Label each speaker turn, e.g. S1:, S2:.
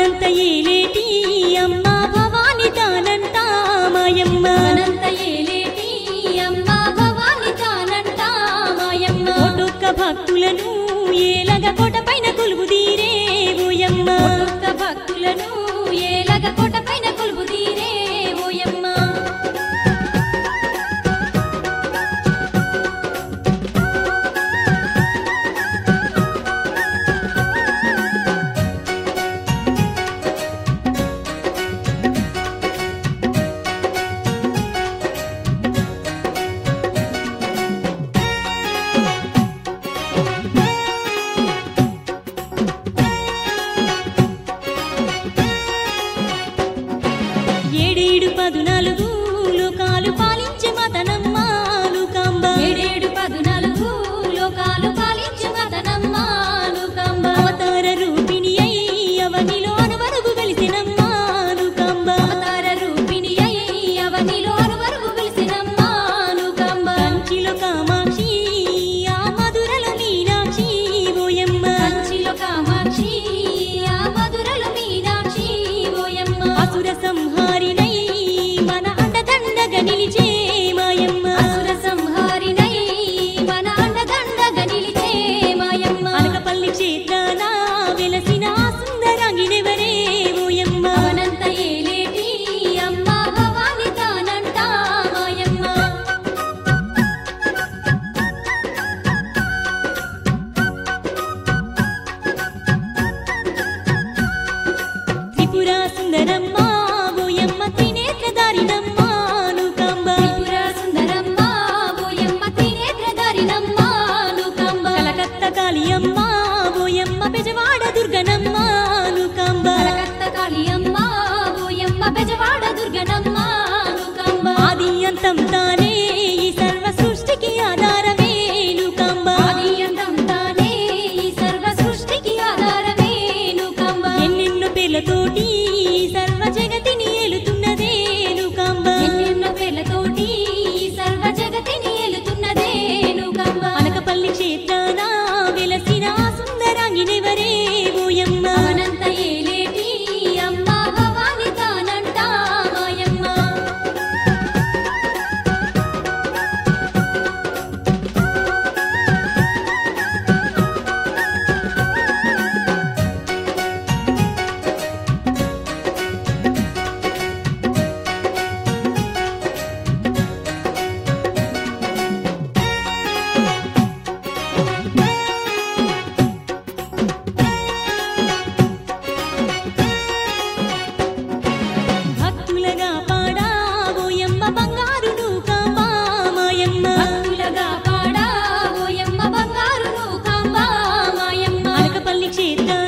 S1: అవనంత ఏలేటి అమ్మ భవాని తానంట మాయమ్మ
S2: అనంత ఏలేటి అమ్మ భవాని తానంట మాయమ్మ
S1: కోటొక్క భక్తులను ఏలగ కోట పైన కొలువు తీరే ఓయమ్మ
S2: ఒక్క భక్తులను ఏలగ కోట పైన కొలువు తీరే ఓయమ్మ
S1: ఏడేడు పదునాలుగు లోకాలు పాలించే మతనమ్మ లూకాంబ
S2: ఏడేడు పదునాలుగు లోకాలు పాలించు మదనమ్మ లూకాంబ
S1: అవతార రూపిణి అయి అవనిలో అనవరగు వెలిసినమ్మ లూకాంబ
S2: అవతార రూపిణి అయి అవనిలో అరువరుగు వెలిసినమ్మ లూకాంబ
S1: కంచిలో కామాక్షి ఆ మధురలో మీనాక్షి ఓయమ్మ
S2: కంచిలో కామాక్షి ఆ మధురలు మీనాక్షి ఓయమ్మ
S1: అసుర సంహారినై మన అండదండగా నిలిచే మాయమ్మ
S2: అసుర సంహారినై మన అండదండగా నిలిచే మాయమ్మ
S1: అనకపల్లి క్షేత్రాన వెలసిన ఆ సుందరాంగినెవరే ఓయమ్మ
S2: అవనంత ఏలేటి అమ్మ భవాని తానంట మాయమ్మ
S1: త్రిపుర సుందరమ్మ ఓయమ్మ త్రినేత్రధారినమ్మ లూకాంబ
S2: త్రిపుర సుందరమ్మ ఓయమ్మ త్రినేత్రధారినమ్మ లూకాంబ
S1: కలకత్త కాళియమ్మ ఓయమ్మ బెజవాడ దుర్గనమ్మ లూకాంబ
S2: కలకత్త కాళియమ్మ ఓయమ్మ బెజవాడ దుర్గనమ్మ లూకాంబ
S1: ఆది అంతం తానే ఈ సర్వ సృష్టికి ఆధారమే లూకాంబ
S2: ఆది అంతం తానే ఈ సర్వ సృష్టికి ఆధారమే లూకాంబ
S1: ఎన్నెన్నో పేర్లతోటి ఈ సర్వ జగతిని ఏలుతున్నదే లూకాంబ
S2: ఎన్నెన్నో పేర్లతోటి ఈ సర్వ జగతిని ఏలుతున్నదే లూకాంబ
S1: అనకపల్లి క్షేత్రాన వెలసిన ఆ సుందరాంగినెవరే ఓయమ్మ
S2: అవనంత ఏలేటి అమ్మ భవాని తానంట మాయమ్మ
S1: భక్తులగా పాడా ఓయమ్మ బంగారు లూకాంబ మాయమ్మ
S2: భక్తులగా పాడా ఓయమ్మ బంగారు లూకాంబ మాయమ్మ
S1: అనకపల్లి క్షేత్రాన